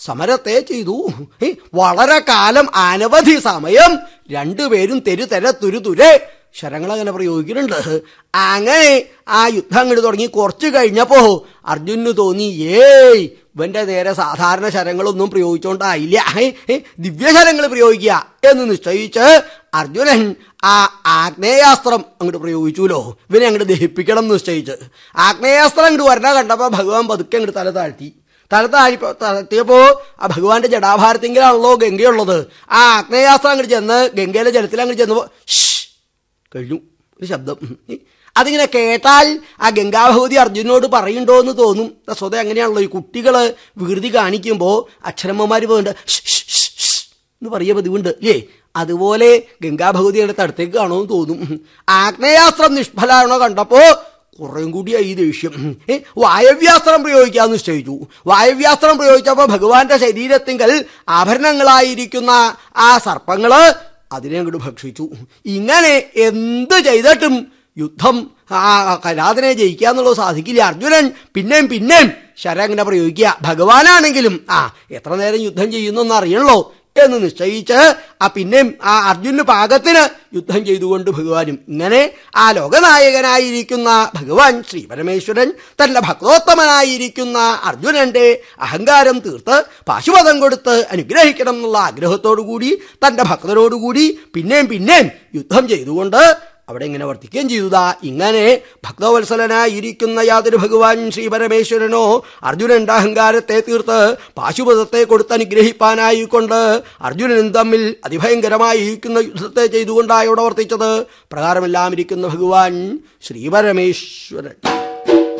സമരത്തെ ചെയ്തു ഏ, വളരെ കാലം അനവധി സമയം രണ്ടുപേരും തെരു തെര തുരു തുരെ ശരങ്ങൾ അങ്ങനെ പ്രയോഗിക്കുന്നുണ്ട് അങ്ങനെ ആ യുദ്ധം അങ്ങോട്ട് തുടങ്ങി കുറച്ച് കഴിഞ്ഞപ്പോ അർജുനു തോന്നി ഏയ് ഇവന്റെ നേരെ സാധാരണ ശരങ്ങളൊന്നും പ്രയോഗിച്ചോണ്ടായില്ല ഏ, ഏ, ദിവ്യശരങ്ങൾ പ്രയോഗിക്കുക എന്ന് നിശ്ചയിച്ച് അർജുനൻ ആ ആഗ്നേയാസ്ത്രം അങ്ങോട്ട് പ്രയോഗിച്ചുല്ലോ ഇവനെ അങ്ങോട്ട് ദഹിപ്പിക്കണം എന്ന് നിശ്ചയിച്ച് ആഗ്നേയാസ്ത്രം അങ്ങോട്ട് വരണ കണ്ടപ്പോ ഭഗവാൻ പതുക്കെ അങ്ങോട്ട് തല താഴ്ത്തി തല താഴി താഴ്ത്തിയപ്പോ ആ ഭഗവാന്റെ ജടാഭാരത്തിങ്കിലാണല്ലോ ഗംഗയുള്ളത് ആ ആഗ്നേയാസ്ത്രം അങ്ങോട്ട് ചെന്ന് ഗംഗയിലെ ജലത്തിൽ അങ്ങോട്ട് ചെന്നപ്പോ ഷ് കഴിഞ്ഞു ഒരു ശബ്ദം അതിങ്ങനെ കേട്ടാൽ ആ ഗംഗാഭഗവതി അർജുനോട് പറയുണ്ടോ എന്ന് തോന്നും സ്വതം അങ്ങനെയാണല്ലോ ഈ കുട്ടികള് വികൃതി കാണിക്കുമ്പോൾ അക്ഷരമ്മമാര് പോകുന്നുണ്ട് ഷ് ഷ് ഷ് ഷ് എന്ന് പറയുക പതിവുണ്ട് അല്ലേ അതുപോലെ ഗംഗാഭഗവതി അടുത്ത് അടുത്തേക്ക് കാണുമെന്ന് തോന്നും ആഗ്നേയാസ്ത്രം നിഷ്ഫലാണോ കണ്ടപ്പോ കുറേം കൂടിയായി ഈ ദേഷ്യം ഏ, വായവ്യാസ്ത്രം പ്രയോഗിക്കാന്ന് നിശ്ചയിച്ചു വായവ്യാസ്ത്രം പ്രയോഗിച്ചപ്പോൾ ഭഗവാന്റെ ശരീരത്തിങ്കൽ ആഭരണങ്ങളായിരിക്കുന്ന ആ സർപ്പങ്ങള് അതിനെ അങ്ങോട്ട് ഭക്ഷിച്ചു ഇങ്ങനെ എന്ത് ചെയ്തിട്ടും യുദ്ധം ആ കലാതിനെ ജയിക്കുക എന്നുള്ളത് സാധിക്കില്ല അർജുനൻ പിന്നെയും പിന്നെയും ശരം അങ്ങനെ പ്രയോഗിക്കുക ഭഗവാനാണെങ്കിലും ആ എത്ര നേരം യുദ്ധം ചെയ്യുന്നൊന്നും അറിയണല്ലോ എന്ന് നിശ്ചയിച്ച് ആ പിന്നെയും ആ അർജുന് പാകത്തിന് യുദ്ധം ചെയ്തുകൊണ്ട് ഭഗവാനും ഇങ്ങനെ ആ ലോകനായകനായിരിക്കുന്ന ഭഗവാൻ ശ്രീ പരമേശ്വരൻ തന്റെ ഭക്തോത്തമനായിരിക്കുന്ന അർജുനന്റെ അഹങ്കാരം തീർത്ത് പാശുപതം കൊടുത്ത് അനുഗ്രഹിക്കണം എന്നുള്ള ആഗ്രഹത്തോടുകൂടി തന്റെ ഭക്തരോടുകൂടി പിന്നെയും പിന്നെയും യുദ്ധം ചെയ്തുകൊണ്ട് അവിടെ ഇങ്ങനെ വർത്തിക്കുകയും ചെയ്തതാ ഇങ്ങനെ ഭക്തവത്സലനായിരിക്കുന്ന യാതൊരു ഭഗവാൻ ശ്രീ പരമേശ്വരനോ അർജുനന്റെ അഹങ്കാരത്തെ തീർത്ത് പാശുപതത്തെ കൊടുത്ത് അനുഗ്രഹിപ്പാനായിക്കൊണ്ട് അർജുനനും തമ്മിൽ അതിഭയങ്കരമായിരിക്കുന്ന യുദ്ധത്തെ ചെയ്തുകൊണ്ടാണ് ഇവിടെ വർത്തിച്ചത് പ്രകാരമെല്ലാം ഇരിക്കുന്ന ഭഗവാൻ ശ്രീ പരമേശ്വരൻ